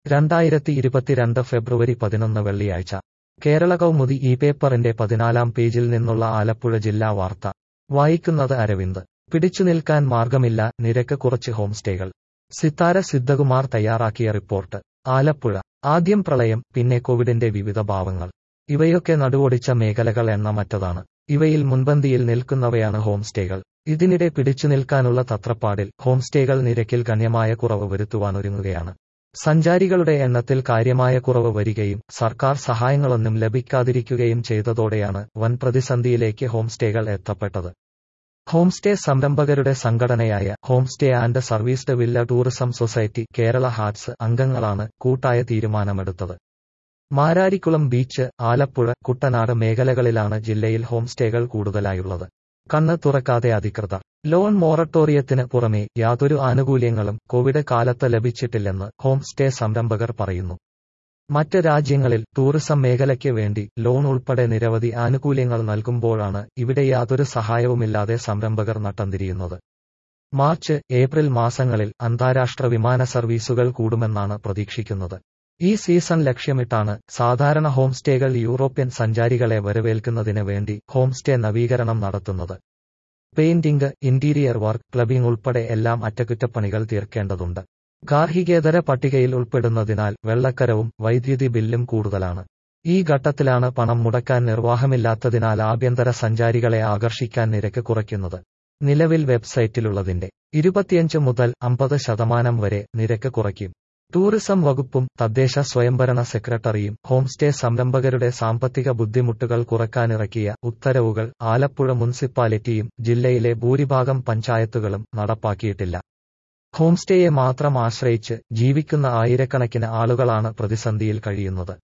രണ്ടായിരത്തി ഇരുപത്തിരണ്ട് ഫെബ്രുവരി പതിനൊന്ന് വെള്ളിയാഴ്ച കേരള കൗമുദി ഈ പേപ്പറിന്റെ പതിനാലാം പേജിൽ നിന്നുള്ള ആലപ്പുഴ ജില്ലാ വാർത്ത വായിക്കുന്നത് അരവിന്ദ് പിടിച്ചുനിൽക്കാൻ മാർഗമില്ല നിരക്ക് കുറച്ച് ഹോം സ്റ്റേകൾ സിത്താര സിദ്ധകുമാർ തയ്യാറാക്കിയ റിപ്പോർട്ട് ആലപ്പുഴ ആദ്യം പ്രളയം പിന്നെ കോവിഡിന്റെ വിവിധ ഭാവങ്ങൾ ഇവയൊക്കെ നടുവൊടിച്ച മേഖലകൾ എണ്ണമറ്റതാണ് ഇവയിൽ മുൻപന്തിയിൽ നിൽക്കുന്നവയാണ് ഹോം സ്റ്റേകൾ ഇതിനിടെ പിടിച്ചുനിൽക്കാനുള്ള തത്രപ്പാടിൽ ഹോം സ്റ്റേകൾ നിരക്കിൽ ഗണ്യമായ കുറവ് വരുത്തുവാനൊരുങ്ങുകയാണ് സഞ്ചാരികളുടെ എണ്ണത്തിൽ കാര്യമായ കുറവ് വരികയും സർക്കാർ സഹായങ്ങളൊന്നും ലഭിക്കാതിരിക്കുകയും ചെയ്തതോടെയാണ് വൻ പ്രതിസന്ധിയിലേക്ക് ഹോം സ്റ്റേകൾ എത്തപ്പെട്ടത് ഹോം സ്റ്റേ സംരംഭകരുടെ സംഘടനയായ home stay and serviced villa tourism society Kerala HATS അംഗങ്ങളാണ് കൂട്ടായ തീരുമാനമെടുത്തത് മാരാരിക്കുളം ബീച്ച് ആലപ്പുഴ കുട്ടനാട് മേഖലകളിലാണ് ജില്ലയിൽ ഹോം സ്റ്റേകൾ കൂടുതലായുള്ളത് കണ്ണ് തുറക്കാതെ അധികൃതർ ലോൺ മൊറട്ടോറിയത്തിന് പുറമെ യാതൊരു ആനുകൂല്യങ്ങളും കോവിഡ് കാലത്ത് ലഭിച്ചിട്ടില്ലെന്ന് ഹോം സ്റ്റേ സംരംഭകർ പറയുന്നു മറ്റ് രാജ്യങ്ങളിൽ ടൂറിസം മേഖലയ്ക്ക് വേണ്ടി ലോൺ ഉൾപ്പെടെ നിരവധി ആനുകൂല്യങ്ങൾ നൽകുമ്പോഴാണ് ഇവിടെ യാതൊരു സഹായവുമില്ലാതെ സംരംഭകർ നട്ടംതിരിയുന്നത് മാർച്ച് ഏപ്രിൽ മാസങ്ങളിൽ അന്താരാഷ്ട്ര വിമാന സർവീസുകൾ കൂടുമെന്നാണ് പ്രതീക്ഷിക്കുന്നത് ഈ സീസൺ ലക്ഷ്യമിട്ടാണ് സാധാരണ ഹോം സ്റ്റേകൾ യൂറോപ്യൻ സഞ്ചാരികളെ വരവേൽക്കുന്നതിന് വേണ്ടി ഹോം സ്റ്റേ നവീകരണം നടത്തുന്നത് പെയിന്റിംഗ് ഇന്റീരിയർ വർക്ക് ക്ലബിംഗ് ഉൾപ്പെടെ എല്ലാം അറ്റകുറ്റപ്പണികൾ തീർക്കേണ്ടതുണ്ട് ഗാർഹികേതര പട്ടികയിൽ ഉൾപ്പെടുന്നതിനാൽ വെള്ളക്കരവും വൈദ്യുതി ബില്ലും കൂടുതലാണ് ഈ ഘട്ടത്തിലാണ് പണം മുടക്കാൻ നിർവാഹമില്ലാത്തതിനാൽ ആഭ്യന്തര സഞ്ചാരികളെ ആകർഷിക്കാൻ നിരക്ക് കുറയ്ക്കുന്നത് നിലവിൽ വെബ്സൈറ്റിലുള്ളതിന്റെ ഇരുപത്തിയഞ്ച് മുതൽ അമ്പത് ശതമാനം വരെ നിരക്ക് കുറയ്ക്കും ടൂറിസം വകുപ്പും തദ്ദേശ സ്വയംഭരണ സെക്രട്ടറിയും ഹോം സ്റ്റേ സംരംഭകരുടെ സാമ്പത്തിക ബുദ്ധിമുട്ടുകൾ കുറക്കാനിറക്കിയ ഉത്തരവുകൾ ആലപ്പുഴ മുനിസിപ്പാലിറ്റിയും ജില്ലയിലെ ഭൂരിഭാഗം പഞ്ചായത്തുകളും നടപ്പാക്കിയിട്ടില്ല ഹോം സ്റ്റേയെ മാത്രം ആശ്രയിച്ച് ജീവിക്കുന്ന ആയിരക്കണക്കിന് ആളുകളാണ് പ്രതിസന്ധിയിൽ കഴിയുന്നത്